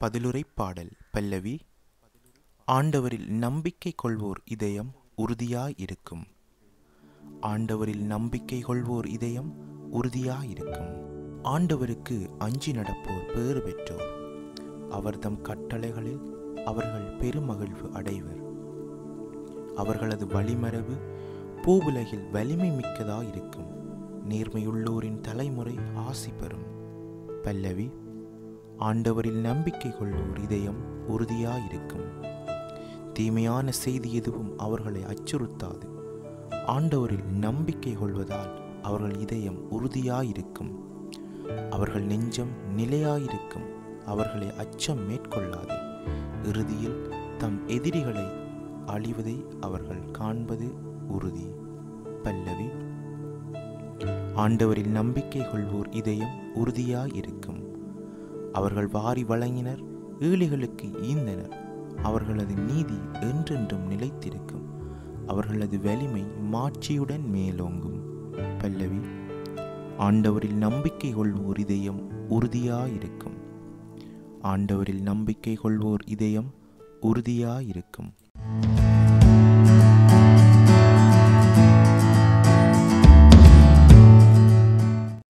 பதிலுரை பாடல் பல்லவி ஆண்டவரில் நம்பிக்கை கொள்வோர் இதயம் உறுதியாயிருக்கும் ஆண்டவரில் நம்பிக்கை கொள்வோர் இதயம் உறுதியாயிருக்கும் ஆண்டவருக்கு அஞ்சி நடப்போர் பேறு பெற்றோர் அவர்தம் கட்டளைகளில் அவர்கள் பெருமகிழ்வு அடைவர் அவர்களது வழிமரபு பூவுலகில் வலிமை மிக்கதாயிருக்கும் நேர்மையுள்ளோரின் தலைமுறை ஆசி பெறும் பல்லவி ஆண்டவரில் நம்பிக்கை கொள்வோர் இதயம் உறுதியாயிருக்கும் தீமையான செய்தி எதுவும் அவர்களை அச்சுறுத்தாது ஆண்டவரில் நம்பிக்கை கொள்வதால் அவர்கள் இதயம் உறுதியாயிருக்கும் அவர்கள் நெஞ்சம் நிலையாயிருக்கும் அவர்களை அச்சம் மேற்கொள்ளாது இறுதியில் தம் எதிரிகளை அழிவதை அவர்கள் காண்பது உறுதி பல்லவி ஆண்டவரில் நம்பிக்கை கொள்வோர் இதயம் உறுதியாயிருக்கும் அவர்கள் வாரி வழங்கினர் ஏழைகளுக்கு ஈந்தனர் அவர்களது நீதி என்றென்றும் நிலைத்திருக்கும் அவர்களது வலிமை மாட்சியுடன் மேலோங்கும் பல்லவி ஆண்டவரில் நம்பிக்கை கொள்வோர் இதயம் உறுதியாயிருக்கும் ஆண்டவரில் நம்பிக்கை கொள்வோர் இதயம் உறுதியாயிருக்கும்